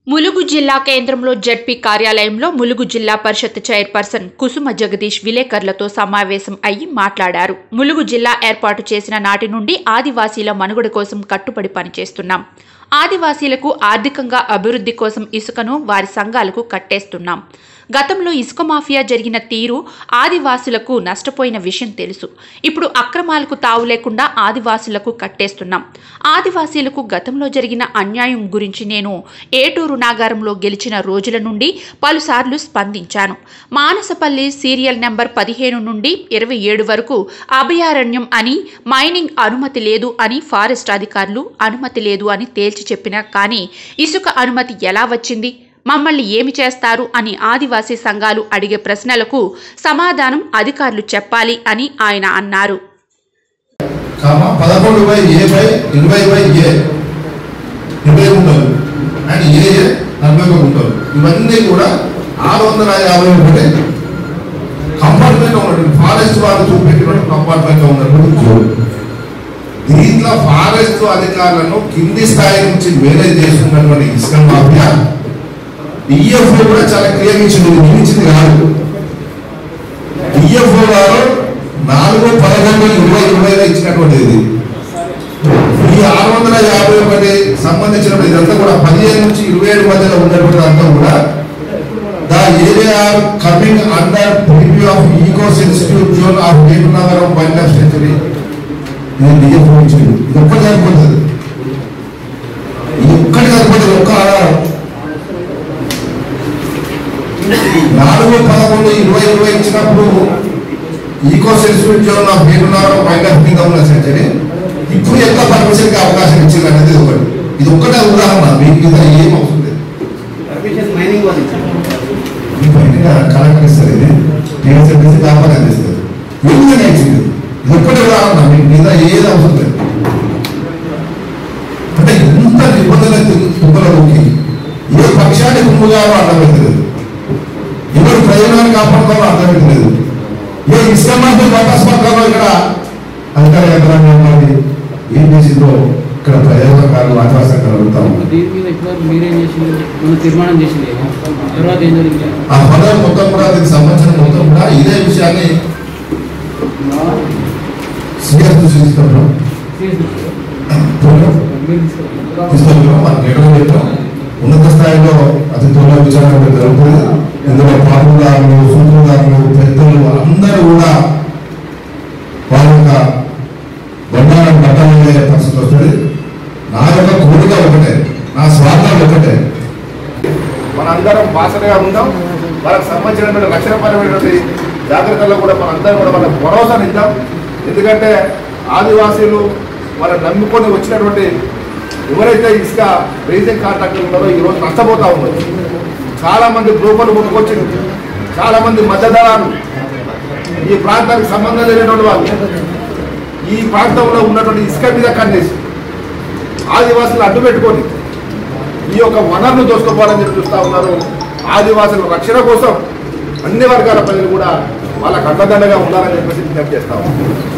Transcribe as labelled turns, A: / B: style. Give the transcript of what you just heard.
A: ములుగు జిల్లా కేంద్రంలో జడ్పీ కార్యాలయంలో ములుగు జిల్లా పరిషత్ చైర్పర్సన్ కుసుమ జగదీష్ విలేకరులతో సమావేశం అయ్యి మాట్లాడారు ములుగు జిల్లా ఏర్పాటు చేసిన నాటి నుండి ఆదివాసీల మనుగడ కోసం కట్టుబడి పనిచేస్తున్నాం ఆదివాసీలకు ఆర్థికంగా అభివృద్ధి కోసం ఇసుకను వారి సంఘాలకు కట్టేస్తున్నాం గతంలో ఇసుక మాఫియా జరిగిన తీరు ఆదివాసులకు నష్టపోయిన విషయం తెలుసు ఇప్పుడు అక్రమాలకు తావు లేకుండా ఆదివాసులకు కట్టేస్తున్నాం ఆదివాసీలకు గతంలో జరిగిన అన్యాయం గురించి నేను ఏటూరు నాగారంలో గెలిచిన రోజుల నుండి పలుసార్లు స్పందించాను మానసపల్లి సీరియల్ నెంబర్ పదిహేను నుండి ఇరవై ఏడు వరకు అభయారణ్యం అని మైనింగ్ అనుమతి లేదు అని ఫారెస్ట్ అధికారులు అనుమతి లేదు అని తేల్చి చెప్పినా కానీ ఇసుక అనుమతి ఎలా వచ్చింది మమ్మల్ని ఏమి చేస్తారు అని ఆదివాసీ సంఘాలు అడిగే ప్రశ్నలకు సమాధానం అధికారులు చెప్పాలి అని ఆయన అన్నారు
B: కామ పదకొండు బై ఏ బై ఇరవై బై ఏ ఇరవై గుంటలు అండ్ ఏ ఏ నలభై ఒక గుంటలు ఇవన్నీ కూడా ఆరు వందల యాభై ఒకటి కంపార్ట్మెంట్ ఉన్నటువంటి ఫారెస్ట్ వాళ్ళు చూపెట్టినటువంటి కంపార్ట్మెంట్ లో ఉన్నటువంటి జోడు దీంట్లో ఫారెస్ట్ అధికారులను కింది స్థాయి నుంచి మేనేజ్ చేస్తున్నటువంటి ఇసుక మాఫియా డిఎఫ్ఓ కూడా చాలా క్లియర్ ఇచ్చింది ఇది నియమించింది కాదు డిఎఫ్ఓ గారు నాలుగు పదకొండు ఇరవై ఇరవైలో ఇచ్చినటువంటి ఇది ఈ ఆరు వందల యాభై ఒకటి సంబంధించినటువంటి ఇదంతా కూడా పదిహేను నుంచి ఇరవై ఏడు మధ్యలో ఉన్నటువంటి అంతా కూడా the area coming under purview of eco sensitive zone of నగరం వైల్డ్ లైఫ్ సెంచరీ ఇది డిఎఫ్ఓ ఇచ్చింది ఇది ఒక్కటి సరిపోతుంది ఇది ఒక్కటి సరిపోతుంది ఒక్క ఆధారం నాలుగు పదకొండు ఇరవై ఇరవై ఇచ్చినప్పుడు ఈకో సెన్సిటివ్ జోన్ ఆఫ్ ఏడున్నర మైనస్ కింద ఉన్న సెంచరీ ఇప్పుడు ఎంత పర్మిషన్కి అవకాశం ఇచ్చింది అనేది ఒకటి ఇది ఒక్కటే ఉదాహరణ మీకు ఇది ఏం అవసరం లేదు
C: పర్మిషన్ మైనింగ్ వాళ్ళు ఇచ్చారు
B: మీ బయటగా కలెక్టర్ ఇస్తారు ఇది టీఎస్ఎంసీ వ్యాపారం అందిస్తుంది ఎందుకని ఇచ్చింది ఇది ఒక్కటే ఉదాహరణ మీకు మీద ఏది అవసరం లేదు అంటే ఎంత నిబంధన తుమ్మలలోకి ఏ పక్షాన్ని కుమ్ముగారో అర్థమవుతుంది ఎవరు ప్రయోజనాన్ని కాపాడుకోవాలో అర్థమవుతలేదు ఏ ఇసుక మంత్రి పట్టాస్పత్రంలో ఇక్కడ అధికార యంత్రాంగం ఉన్నది ఏం చేసిందో ఇక్కడ ప్రయోజనకారులు ఆదివాసంగా అడుగుతాము
D: దీని మీద ఇప్పుడు మీరేం చేసింది మనం తీర్మానం చేసింది తర్వాత ఏం జరిగింది
B: ఆ పదవి మొత్తం కూడా దీనికి సంబంధించిన మొత్తం కూడా ఇదే విషయాన్ని సీఎస్ తీసుకున్నాం
D: మీరు తీసుకోవాలి
B: తీసుకుంటున్నాం మన గేటలో పెట్టాం ఉన్నత స్థాయిలో అతి త్వరలో విచారణ కూడా జరుగుతుంది ఇందులో పాల్గొదారులు సూత్రధారులు పెద్దలు అందరూ కూడా వాళ్ళ యొక్క బండారం కట్టాలనే పరిస్థితి వస్తుంది నా యొక్క కోరిక ఒకటే నా స్వార్థం ఒకటే
E: మనందరం బాసటగా ఉందాం వాళ్ళకి సంబంధించినటువంటి రక్షణపరమైనటువంటి జాగ్రత్తల్లో కూడా మనందరం కూడా వాళ్ళకి భరోసాని ఇద్దాం ఎందుకంటే ఆదివాసీలు వాళ్ళని నమ్ముకొని వచ్చినటువంటి ఎవరైతే ఇసుక రేజింగ్ కాంట్రాక్టర్లు ఉన్నారో ఈరోజు నష్టపోతా ఉన్నారు చాలా మంది గ్రూపులు కొనుక్కొచ్చి చాలా మంది మధ్యధరాలు ఈ ప్రాంతానికి సంబంధం లేనటువంటి వాళ్ళు ఈ ప్రాంతంలో ఉన్నటువంటి ఇసుక మీద కన్నేసి ఆదివాసులు అడ్డు పెట్టుకొని ఈ యొక్క వనరును దోసుకోవాలని చెప్పి చూస్తూ ఉన్నారు ఆదివాసుల రక్షణ కోసం అన్ని వర్గాల ప్రజలు కూడా వాళ్ళకు అండదండగా ఉండాలని చెప్పేసి విజ్ఞప్తి చేస్తా ఉన్నాం